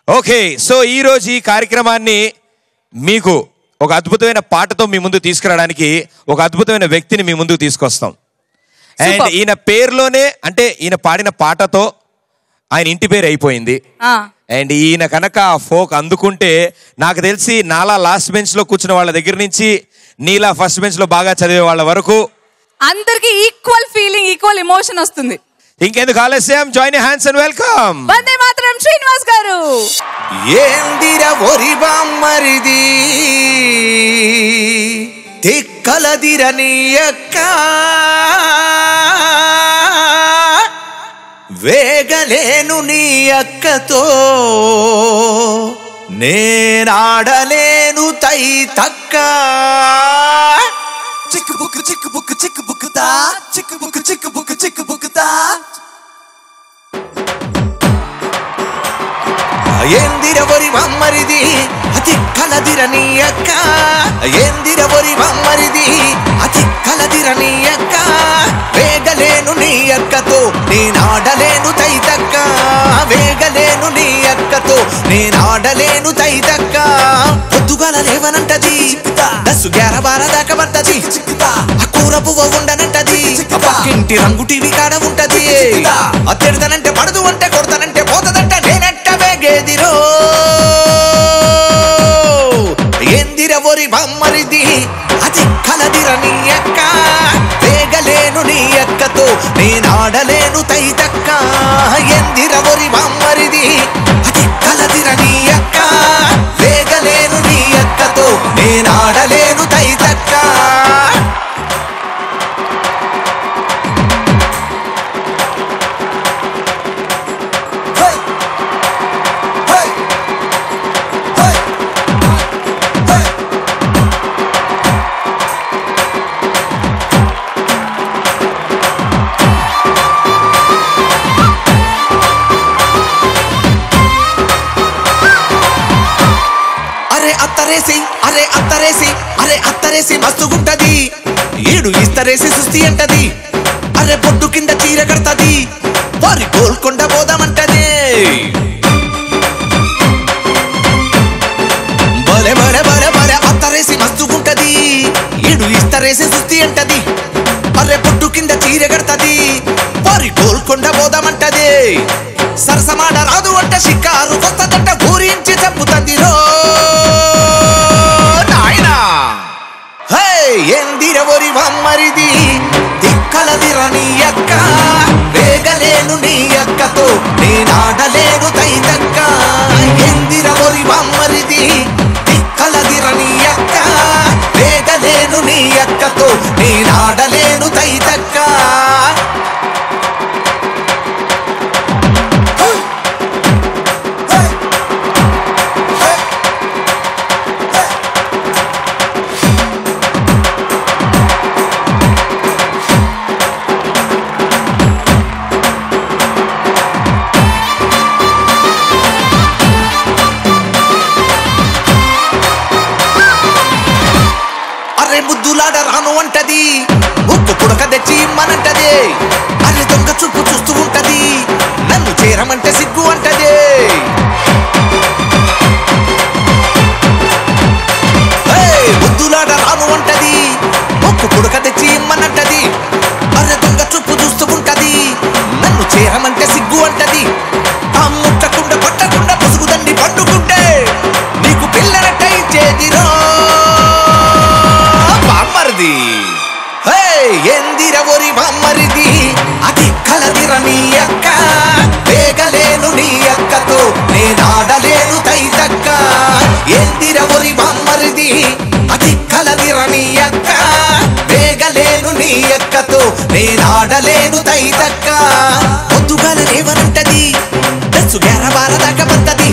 Okay so ఈ రోజు ఈ కార్యక్రమాన్ని మీకు ఒక అద్భుతమైన పాటతో మీ ముందు తీసుకురావడానికి ఒక అద్భుతమైన వ్యక్తిని మీ ముందుకు తీసుకొస్తాం అండ్ Super. ఈయన పేరులోనే అంటే ఈయన పాడిన పాటతో ఆయన ఇంటి పేరు అయిపోయింది ఆ, అండ్ ఈయన కనుక ఫోక్ అందుకుంటే నాకు తెలిసి నాలా లాస్ట్ బెంచ్ లో కూర్చున్న వాళ్ళ దగ్గర నుంచి నీలా ఫస్ట్ బెంచ్ లో బాగా చదివే వాళ్ళ వరకు అందరికి ఈక్వల్ ఫీలింగ్ ఈక్వల్ ఎమోషన్ వస్తుంది ఇంకెందుకు ఆలస్యం జాయిన్ హ్యాండ్స్ అండ్ వెల్కమ్ వందే మాత్రం శ్రీనివాస్ గారు ఏందిర ఒరి బామ్మరిది తిక్కలదిర నీ యొక్క వేగలేను నీ అక్కతో నేనాడలేను తై తక్క చిక్కు బుక్కు చిక్కు బుక్కు చిక్కు బుక్కుతా చిక్కు బుక్కు చిక్కు బుక్కు చిక్కు బుక్కుతా ఏందిర ఒరి మమ్మరిది అతి కలదిర నీ అక్క ఏందిర ఒరి మమ్మరిది అతి కలదిర నీ అక్క వేగలేను నీ అక్కతో నేనాడలేను తైతక్క వేగలేను నీ అక్కతో నేనాడలేను తైతక్క పొద్దుగాల లేవనంటది దస్సు గ్యార బార దాకా పడ్డది ఆ కూర పువ్వ ఉండనంటది ఆ పక్కింటి రంగు టీవీ కాడ ఉంటది అత్తెడతానంటే పడదు అంటే కొడతానంటే పోతదంట నేనెట్ట వేగేదిరో ఎందిర ఒరి బమ్మరిది అది కలదిర నీ అక్క వేగలేను నీ అక్కతో నేనాడలేను తైతక్క ఎందిర ఒరి బమ్మరిది అది కలదిర నీ అక్క వేగలేను నీ అక్కతో నేనాడలేను తైతక్క Hey! Hey! Hey! Hey! అరే అత్తరేసి అరే అత్తరేసి అరే అత్తరేసి మస్తుగుంటది ఈడు ఇస్తరేసి సుస్తి అంటది అరే బొట్టు కింద చీర కడతది వారి గోల్కొండ పోదామంటది బలే బలే బలే బలే అత్తరేసి మస్తుగుంటది ఈడు ఇస్తరేసి సుస్తి అంటది అరే బొట్టు కింద చీర కడతది వారి గోల్కొండ పోదామంటది సరసమాడ రాదు అంటే షికారు కొత్తదంట గురించి చెప్పుతుంది రో నాయనా హే ఎందిర ఒరి వమ్మరిది దిక్కలదిర నీ అక్క వేగలేను నీ అక్కతో నేనాడలేను తైదక్క ఎందిర ఒరి వమ్మరిది దిక్కలదిర నీ అక్క వేగలేను నీ అక్కతో నేనాడలేను తైదక్క అరే ముద్దులాడ రాను అంటది ఉప్పు పుడక తెచ్చి ఇమ్మనంటది అరే దొంగ చూపు చూస్తూ ఉంటది నన్ను చేరమంటే సిగ్గు అంటది ఏయ్, ముద్దులాడ రాను అంటది ఉప్పు పుడక తెచ్చి ఇమ్మనంటది అరే దొంగ చూపు చూస్తూ ఉంటది నన్ను చేరమంటే సిగ్గు అంటది ఆ ముట్టకుండా పట్టకుండా పుసుగుదండి పండుకుంటే నీకు పిల్లనట్టై చేదిరో బామ్మరిది హే ఎందిర ఒరి బామ్మరిది అది కలదిర నీ అక్క వేగలేను నీ అక్కతో నేనాడలేను తైతక్క ఎందిర ఒరి బామ్మరిది అది కలదిర నీ అక్క వేగలేను నీ అక్కతో నేనాడలేను తైతక్క పొద్దుగాల లేవనంటది దస్సు గ్యార బార దాకా పడ్డది